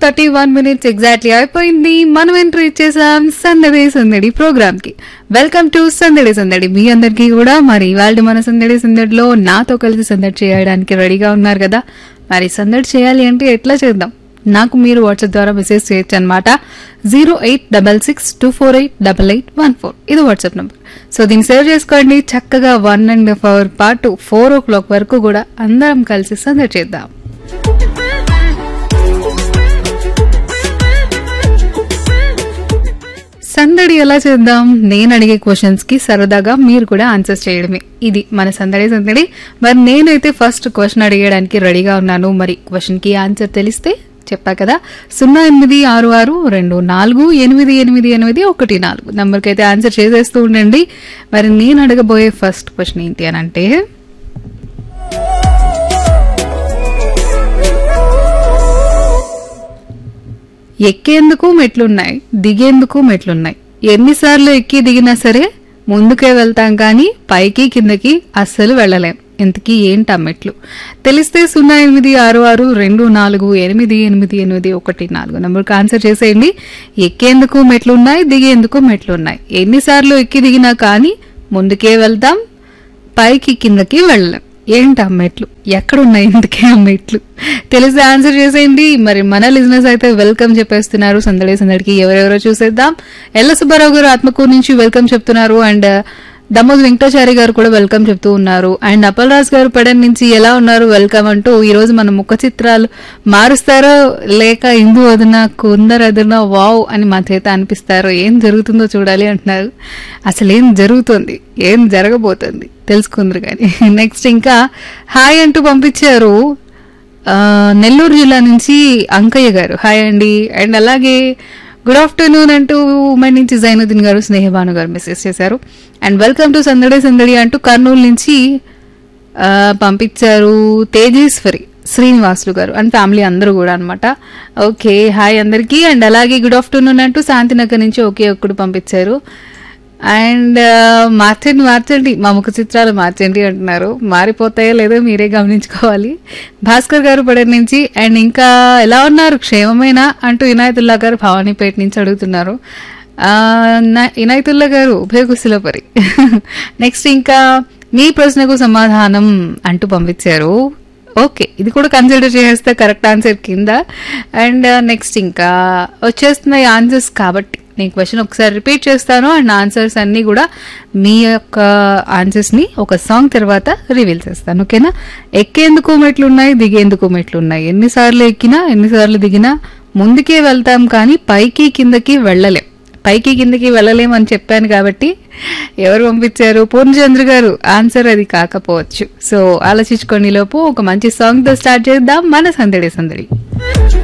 thirty one minutes exactly అయిపోయింది మనం entry ఇచ్చేసాం సందడి సందడి ప్రోగ్రామ్ కి వెల్కమ్ టు సందడి సందడి మీ అందరికీ కూడా మరి ఇవాళ మన సందడి సందడిలో నాతో కలిసి సందడి చేయడానికి రెడీగా ఉన్నారు కదా మరి సందడి చేయాలి అంటే ఎట్లా చేద్దాం నాకు మీరు వాట్సాప్ ద్వారా మెసేజ్ చేయొచ్చు అనమాట zero eight double six two four eight double eight one four ఇది వాట్సాప్ నెంబర్ సో దీన్ని సేవ్ చేసుకోండి చక్కగా వన్ అండ్ హాఫ్ అవర్ పాటు ఫోర్ ఓ క్లాక్ వరకు కూడా అందరం కలిసి సందడి చేద్దాం సందడి ఎలా చేద్దాం నేను అడిగే క్వశ్చన్స్ కి సరదాగా మీరు కూడా ఆన్సర్స్ చేయడమే ఇది మన సందడి సందడి మరి నేనైతే ఫస్ట్ క్వశ్చన్ అడిగడానికి రెడీగా ఉన్నాను మరి క్వశ్చన్ కి ఆన్సర్ తెలిస్తే చెప్పా కదా సున్నా ఎనిమిది ఆరు ఆరు రెండు నాలుగు ఎనిమిది ఎనిమిది ఎనిమిది ఒకటి నాలుగు నంబర్కి అయితే ఆన్సర్ చేసేస్తూ ఉండండి మరి నేను అడగబోయే ఫస్ట్ క్వశ్చన్ ఏంటి అని అంటే ఎక్కేందుకు మెట్లున్నాయి దిగేందుకు మెట్లున్నాయి ఎన్నిసార్లు ఎక్కి దిగినా సరే ముందుకే వెళ్తాం కానీ పైకి కిందకి అస్సలు వెళ్ళలేం ఇంతకీ ఏంటి ఆ మెట్లు తెలిస్తే సున్నా ఎనిమిది ఆరు ఆరు రెండు నాలుగు ఎనిమిది ఎనిమిది ఎనిమిది ఒకటి నాలుగు నెంబర్కి ఆన్సర్ చేసేయండి ఎక్కేందుకు మెట్లున్నాయి దిగేందుకు మెట్లున్నాయి ఎన్నిసార్లు ఎక్కి దిగినా కానీ ముందుకే వెళ్తాం పైకి కిందకి వెళ్ళలేం ఏంటి ఆ మెట్లు ఎక్కడున్నాయి ఇందుకే ఆ మెట్లు తెలిసి ఆన్సర్ చేసేయండి మరి మన లిజినెస్ అయితే వెల్కమ్ చెప్పేస్తున్నారు సందడి సందడికి ఎవరెవరో చూసేద్దాం ఎల్ల సుబ్బారావు గారు ఆత్మకూరు నుంచి వెల్కమ్ చెప్తున్నారు అండ్ దమోద్ వెంకటాచారి గారు కూడా వెల్కమ్ చెప్తూ ఉన్నారు అండ్ అప్పల్ రాజ్ గారు పెడన్ నుంచి ఎలా ఉన్నారు వెల్కమ్ అంటూ ఈ రోజు మన ముఖ చిత్రాలు మారుస్తారో లేక ఇందు వదిన కుందర్ వదిన వావ్ అని మా చేత అనిపిస్తారో ఏం జరుగుతుందో చూడాలి అంటున్నారు అసలు ఏం జరుగుతుంది ఏం జరగబోతుంది తెలుసుకుందరు కానీ నెక్స్ట్ ఇంకా హాయ్ అంటూ పంపించారు ఆ, నెల్లూరు జిల్లా నుంచి అంకయ్య గారు హాయ్ అండి అండ్ అలాగే గుడ్ ఆఫ్టర్నూన్ అంటూ ఉమెన్ నుంచి జైనుద్దీన్ గారు స్నేహభాను గారు మెసేజ్ చేశారు అండ్ వెల్కమ్ టు సందడి సందడి అంటూ కర్నూలు నుంచి ఆ, పంపించారు తేజేశ్వరి శ్రీనివాసులు గారు అండ్ ఫ్యామిలీ అందరూ కూడా అనమాట ఓకే హాయ్ అందరికీ అండ్ అలాగే గుడ్ ఆఫ్టర్నూన్ అంటూ శాంతినగర్ నుంచి ఒకే ఒక్కడు పంపించారు అండ్ మార్చండి మార్చండి మా ముఖ చిత్రాలు మార్చండి అంటున్నారు మారిపోతాయో లేదో మీరే గమనించుకోవాలి భాస్కర్ గారు పడే నుంచి అండ్ ఇంకా ఎలా ఉన్నారు క్షేమమేనా అంటూ ఇనాయతుల్లా గారు భవానీపేట నుంచి అడుగుతున్నారు ఆ, నా- ఇనాయతుల్లా గారు ఉభయ కుశలపరి నెక్స్ట్ ఇంకా మీ ప్రశ్నకు సమాధానం అంటూ పంపించారు ఓకే ఇది కూడా కన్సిడర్ చేస్తే కరెక్ట్ ఆన్సర్ కింద అండ్ నెక్స్ట్ ఇంకా వచ్చేస్తున్నాయి ఆన్సర్స్ కాబట్టి నేను క్వశ్చన్ ఒకసారి రిపీట్ చేస్తాను అండ్ ఆన్సర్స్ అన్ని కూడా మీ యొక్క ఆన్సర్స్ ని ఒక సాంగ్ తర్వాత రివీల్ చేస్తాను ఓకేనా ఎక్కేందుకు మెట్లు ఉన్నాయి దిగేందుకు మెట్లు ఉన్నాయి ఎన్నిసార్లు ఎక్కినా ఎన్నిసార్లు దిగినా ముందుకే వెళ్తాం కానీ పైకి కిందకి వెళ్ళలేం పైకి కిందకి వెళ్ళలేమని చెప్పాను కాబట్టి ఎవరు పంపించారు పూర్ణచంద్ర గారు ఆన్సర్ అది కాకపోవచ్చు సో ఆలోచించుకోండి లోపు ఒక మంచి సాంగ్ తో స్టార్ట్ చేద్దాం మన సందడి సందడి